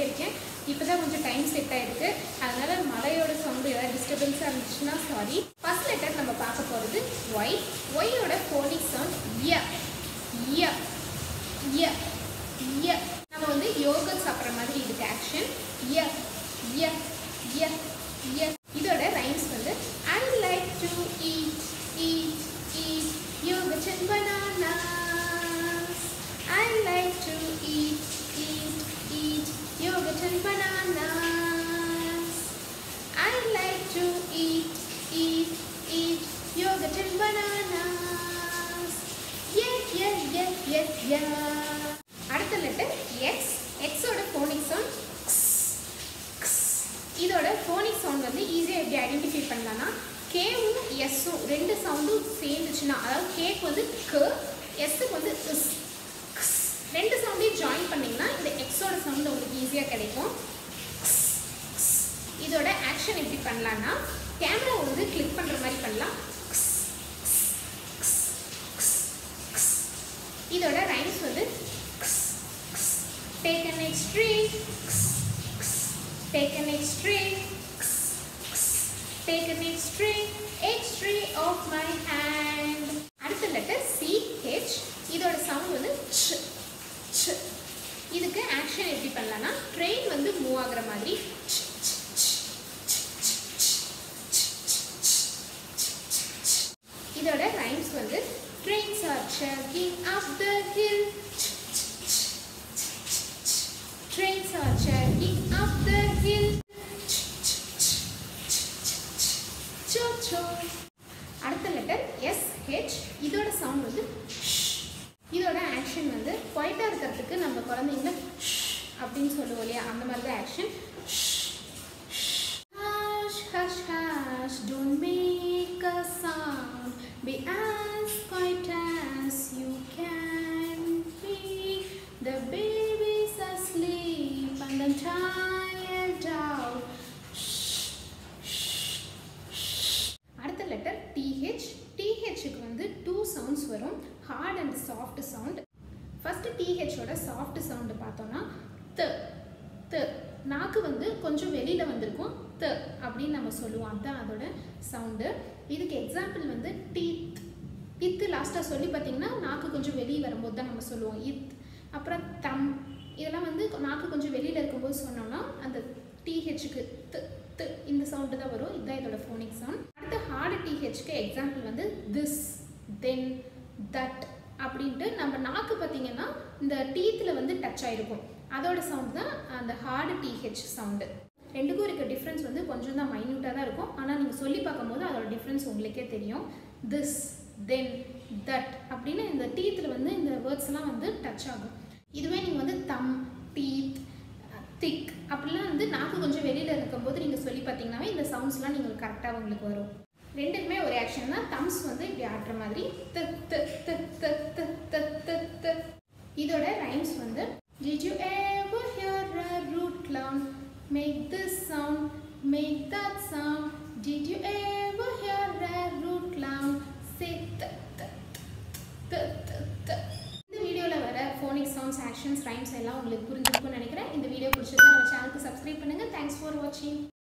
இருக்கேன் இப்போ தான் கொஞ்சம் டைம் செட் ஆயிருக்கு அதனால மழையோட சவுண்டு ஏதாவது டிஸ்டர்பன்ஸாக இருந்துச்சுன்னா சாரி ஃபர்ஸ்ட் லெட்டர் நம்ம பார்க்க போகிறது ஒய் ஒய்யோட ஃபோனிக் சவுண்ட் ய ய ய ய நம்ம வந்து யோகட் சாப்பிட்ற மாதிரி இதுக்கு ஆக்ஷன் ய ய ய ய இதோட ரைம்ஸ் வந்து I like to eat eat eat yogurt and bananas I like to eat eat eat yogurt and bananas I like to eat eat eat yogurt and bananas yeah yeah yeah yeah yeah அடுத்த letter X எக்ஸோட phonic sound இதோட phonic sound வந்து ஈஸியாக எப்படி identify பண்ணலாம்னா கேவும் எஸ்ஸும் ரெண்டு சவுண்டும் சேர்ந்துச்சுன்னா அதாவது கேக்கு வந்து க எஸ்ஸுக்கு வந்து இஸ் க்ஸ். ரெண்டு சவுண்டையும் ஜாயின் பண்ணிங்கன்னா இந்த எக்ஸோட சவுண்ட் உங்களுக்கு ஈஸியாக கிடைக்கும் க்ஸ், க்ஸ். இதோட ஆக்ஷன் எப்படி பண்ணலாம்னா கேமரா வந்து கிளிக் பண்ணுற மாதிரி பண்ணலாம் க்ஸ், க்ஸ், க்ஸ், க்ஸ், க்ஸ். இதோட ரைம்ஸ் வந்து க்ஸ், க்ஸ். Take an X-ray. க்ஸ், க்ஸ். Take an X-ray. க்ஸ், க்ஸ். Take an X-ray. X-ray of my hand. அடுத்த லெட்டர் சி ஹெச் இதோட சவுண்ட் வந்து ச் ச் இதுக்கு ஆக்ஷன் எப்படி பண்ணலாம்னா ட்ரெயின் வந்து மூவ் ஆகுற மாதிரி ச், ச், ச், ச், ச், ச், ச், ச், ச், ச். இதோட ரைம்ஸ் வந்து trains are chugging up the hill ச், ச், ச், ச், ச், ச். trains are chugging up the hill ச், ச், ச், ச், ச், ச். சோ சோ அடுத்த லெட்டர் எஸ் ஹெச் இதோட சவுண்ட் வந்து ஷ். இதோட ஆக்ஷன் வந்து குவைட்டாக இருக்கிறதுக்கு நம்ம குழந்தைங்கள ஷ் அப்படின்னு சொல்லுவோம் இல்லையா அந்த மாதிரி தான் action Hush, hush, hush, don't make a sound. Be as quiet as you can be. The baby's asleep and I'm tired out. அடுத்த லெட்டர் டிஹெச் டிஹெச்சுக்கு வந்து டூ சவுண்ட்ஸ் வரும் hard and soft sound first டிஹெச்சோட soft sound பார்த்தோன்னா த த நாக்கு வந்து கொஞ்சம் வெளியில் வந்திருக்கும் த அப்படின்னு நம்ம சொல்லுவோம் அதுதான் அதோட சவுண்டு இதுக்கு எக்ஸாம்பிள் வந்து டீத் இத்து லாஸ்ட்டாக சொல்லி பார்த்தீங்கன்னா நாக்கு கொஞ்சம் வெளியே வரும்போது தான் நம்ம சொல்லுவோம் இத் அப்புறம் தம் இதெல்லாம் வந்து நாக்கு கொஞ்சம் வெளியில் இருக்கும்போது சொன்னோம்னா அந்த டிஹெச்சுக்கு த் த் இந்த சவுண்டு தான் வரும் இதுதான் இதோட ஃபோனிக் சவுண்ட் அடுத்து ஹார்டு டிஹெச்க்கு எக்ஸாம்பிள் வந்து திஸ் தென் தட் அப்படின்ட்டு நம்ம நாக்கு பார்த்தீங்கன்னா இந்த டீத்தில் வந்து டச் ஆகிருக்கும் அதோட சவுண்ட் தான் அந்த ஹார்டு டிஹெச் சவுண்டு ரெண்டுக்கும் இருக்க டிஃப்ரென்ஸ் வந்து கொஞ்சம் தான் மைன்யூட்டாக தான் இருக்கும் ஆனால் நீங்கள் சொல்லி பார்க்கும்போது அதோட டிஃப்ரென்ஸ் உங்களுக்கே தெரியும் திஸ் தென் தட் அப்படின்னு இந்த டீத்தில் வந்து இந்த வேர்ட்ஸ்லாம் வந்து டச் ஆகும் இதுவே நீங்கள் வந்து தம் டீத் திக் அப்படிலாம் வந்து நாக்கு கொஞ்சம் வெளியில் இருக்கும்போது நீங்கள் சொல்லி பார்த்தீங்கன்னாவே இந்த சவுண்ட்ஸ்லாம் நீங்கள் கரெக்டாக உங்களுக்கு வரும் ரெண்டுக்குமே ஒரு ஆக்ஷன் தான் தம்ஸ் வந்து இப்படி ஆடுற மாதிரி த த த த த த த த இதோட ரைம்ஸ் வந்து Did you ever hear a root clown make this sound, make that sound? Did you ever hear a root clown say th th th th th இந்த வீடியோவில் வர ஃபோனிக் சவுண்ட்ஸ் ஆக்ஷன்ஸ் ரைம்ஸ் எல்லாம் உங்களுக்கு புரிஞ்சிருக்கும்னு நினைக்கிறேன் இந்த video பிடிச்சதா நம்ம சேனலுக்கு சப்ஸ்கிரைப் பண்ணுங்கள் தேங்க்ஸ் ஃபார் வாட்சிங்